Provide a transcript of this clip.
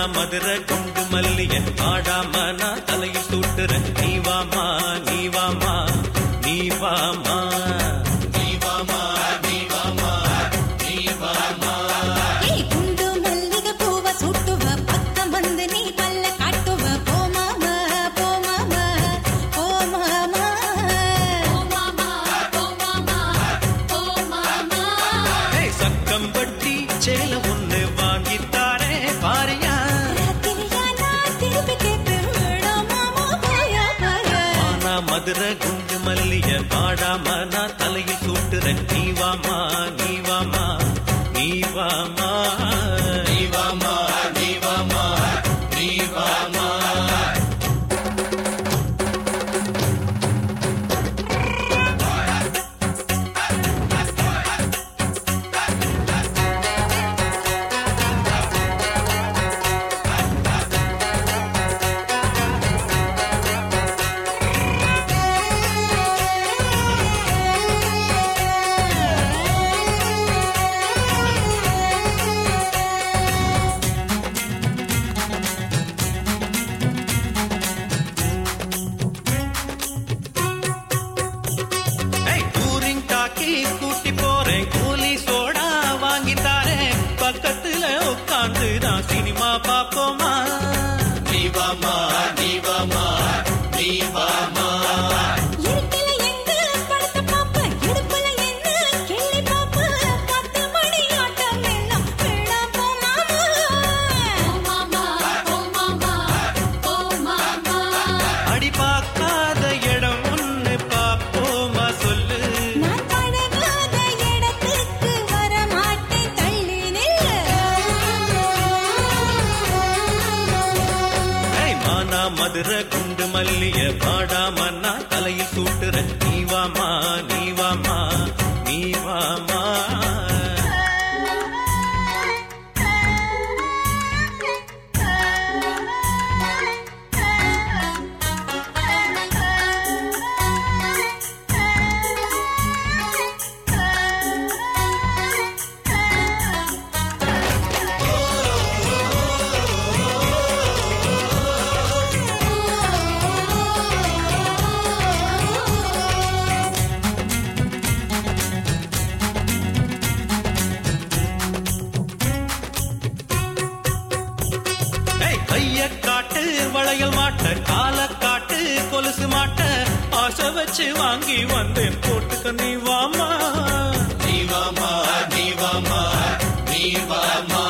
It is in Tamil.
மதுரை குண்டு மல்லிய ஆடாம நான் தலையில் சூட்டுறேன் நீ வாமா நீ வாமா நீ வாமா ஏய் குண்டு மல்லிகை பூவ சுட்டுவ பக்கம் வந்து நீ பல்ல காட்டுவ போமாமா போமாமா போமாமா ஏய், சக்கம்பட்டி சேல ஒண்ணு வாங்கித்தாரே பாரியா ராத்திரியா நான் திருப்பி கேட்பேன் வேணாமாமா போயா பாரு ஆனா மதுரை குண்டு மல்லிய ஆடாம நான் தலையில் சூட்டுறேன் நீ வாமா நீ வாமா நீ வாமா நீ வாமா நீ வாமா நீ வாமா ஏய், டூரிங் டாக்கி கூட்டி போறேன் கூலி சோடா வாங்கி தாரேன் பக்கத்துல உட்கார்ந்து நான் சினிமா பாப்போமா நீ வாமா நீ வாமா நீ வாமா இருட்டில எங்க படுத்து பாப்ப இடுப்புல என்ன கிள்ளி பாப்ப பத்து மணி ஆட்டம் எல்லாம் வேணாம் போமாமா அடி பார்க்காத இடம் ஒண்ணு பாப்போமா சொல்லு நான் பழகாத இடத்துக்கு வர மாட்டேன் தள்ளி நில்லு ஏய், மானா மதுரை குண்டு மல்லிய பாடாம நான் தலையில் சூட்டுறேன் நீ வாமா நீ வாமா நீ வாமா ஏய், கைய காட்டு வளையல் மாட்ட கால காட்டு கொலுசு மாட்ட ஆசை வச்சு வாங்கி வந்தேன் போட்டுக்க நீ வாமா நீ வாமா நீ வாமா நீ வாமா